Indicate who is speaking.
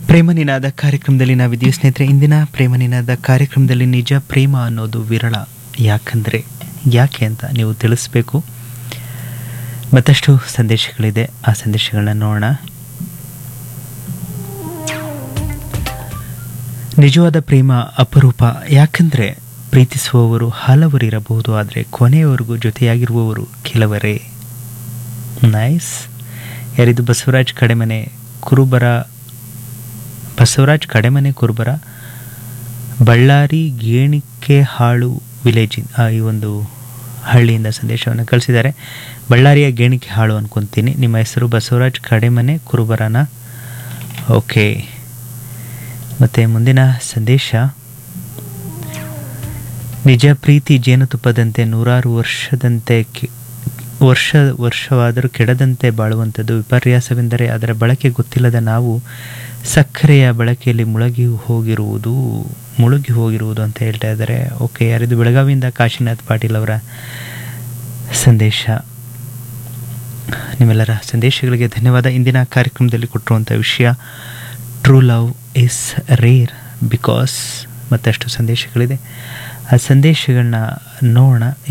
Speaker 1: ಪ್ರೇಮ ನಿನಾದ ಕಾರ್ಯಕ್ರಮದಲ್ಲಿ ನಾವಿದ್ದೀವಿ ಸ್ನೇಹಿತರೆ ಇಂದಿನ ಪ್ರೇಮ ನಿನಾದ ಕಾರ್ಯಕ್ರಮದಲ್ಲಿ ನಿಜ ಪ್ರೇಮ ಅನ್ನೋದು ವಿರಳ ಯಾಕಂದರೆ ಯಾಕೆ ಅಂತ ನೀವು ತಿಳಿಸ್ಬೇಕು ಮತ್ತಷ್ಟು ಸಂದೇಶಗಳಿದೆ ಆ ಸಂದೇಶಗಳನ್ನ ನೋಡೋಣ ನಿಜವಾದ ಪ್ರೇಮ ಅಪರೂಪ ಯಾಕಂದರೆ ಪ್ರೀತಿಸುವವರು ಹಲವರಿರಬಹುದು ಆದರೆ ಕೊನೆಯವರೆಗೂ ಜೊತೆಯಾಗಿರುವವರು ಕೆಲವರೇ ನೈಸ್ ಯಾರಿದು ಬಸವರಾಜ್ ಕಡೆಮನೆ ಕುರುಬರ ಬಸವರಾಜ್ ಕಡೆಮನೆ ಕುರುಬರ ಬಳ್ಳಾರಿ ಗೇಣಿಕೆ ಹಾಳು ವಿಲೇಜ್ ಈ ಒಂದು ಹಳ್ಳಿಯಿಂದ ಸಂದೇಶವನ್ನು ಕಳಿಸಿದ್ದಾರೆ ಬಳ್ಳಾರಿಯ ಗೇಣಿಕೆ ಹಾಳು ಅನ್ಕೊಂತೀನಿ ನಿಮ್ಮ ಹೆಸರು ಬಸವರಾಜ್ ಕಡೆಮನೆ ಕುರುಬರನ ಓಕೆ ಮತ್ತು ಮುಂದಿನ ಸಂದೇಶ ನಿಜ ಪ್ರೀತಿ ಜೇನುತುಪ್ಪದಂತೆ ನೂರಾರು ವರ್ಷದಂತೆ ಕಿ- ವರ್ಷ ವರ್ಷವಾದರೂ ಕೆಡದಂತೆ ಬಾಳುವಂಥದ್ದು ವಿಪರ್ಯಾಸವೆಂದರೆ ಅದರ ಬಳಕೆ ಗೊತ್ತಿಲ್ಲದ ನಾವು ಸಕ್ಕರೆಯ ಬಳಕೆಯಲ್ಲಿ ಮುಳುಗಿ ಹೋಗಿರುವುದು ಮುಳುಗಿ ಹೋಗಿರುವುದು ಅಂತ ಹೇಳ್ತಾ ಇದ್ದಾರೆ ಓಕೆ ಯಾರಿದು ಬೆಳಗಾವಿಯಿಂದ ಕಾಶಿನಾಥ್ ಪಾಟೀಲ್ ಅವರ ಸಂದೇಶ ನಿಮ್ಮೆಲ್ಲರ ಸಂದೇಶಗಳಿಗೆ ಧನ್ಯವಾದ ಇಂದಿನ ಕಾರ್ಯಕ್ರಮದಲ್ಲಿ ಕೊಟ್ಟಿರುವಂಥ ವಿಷಯ true love is rare because ಮತ್ತಷ್ಟು ಸಂದೇಶಗಳಿದೆ ಆ ಸಂದೇಶಗಳನ್ನ ನೋಡೋಣ